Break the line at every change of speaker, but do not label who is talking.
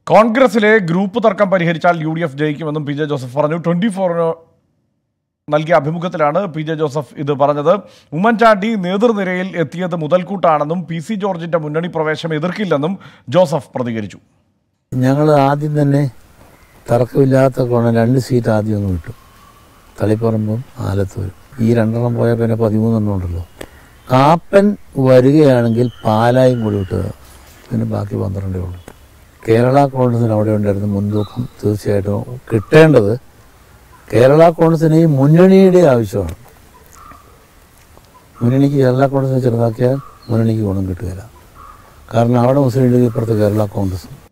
കോൺഗ്രസിലെ ഗ്രൂപ്പ് തർക്കം പരിഹരിച്ചാൽ യു ഡി എഫ് ജയിക്കുമെന്നും പി ജെ ജോസഫ് പറഞ്ഞു ട്വന്റി ഫോറിന് നൽകിയ അഭിമുഖത്തിലാണ് പി ജെ ജോസഫ് ഇത് പറഞ്ഞത് ഉമ്മൻചാണ്ടി നേതൃനിരയിൽ എത്തിയത് മുതൽക്കൂട്ടാണെന്നും പി സി ജോർജിന്റെ മുന്നണി പ്രവേശം എതിർക്കില്ലെന്നും ജോസഫ് പ്രതികരിച്ചു
ഞങ്ങൾ ആദ്യം തന്നെ തർക്കമില്ലാത്ത കോണം രണ്ട് സീറ്റ് ആദ്യം ഒന്ന് വിട്ടു തളിപ്പറമ്പും ആലത്തൂരും ഈ രണ്ടെണ്ണം പോയാൽ പിന്നെ പതിമൂന്നെണ്ണം ഉണ്ടല്ലോ കാപ്പൻ വരികയാണെങ്കിൽ പാലായും കൂടി വിട്ടുക പിന്നെ ബാക്കി പന്ത്രണ്ടേ ഉള്ളൂ കേരള കോൺഗ്രസിന് അവിടെ ഉണ്ടായിരുന്ന മുൻതൂക്കം തീർച്ചയായിട്ടും കിട്ടേണ്ടത് കേരള കോൺഗ്രസിന് ഈ മുന്നണിയുടെ ആവശ്യമാണ് മുന്നണിക്ക് കേരള കോൺഗ്രസിനെ ചെറുതാക്കിയാൽ മുന്നണിക്ക് ഗുണം കിട്ടുകയില്ല കാരണം അവിടെ മുസ്ലിം ലീഗ് ഇപ്പുറത്ത് കേരള കോൺഗ്രസ്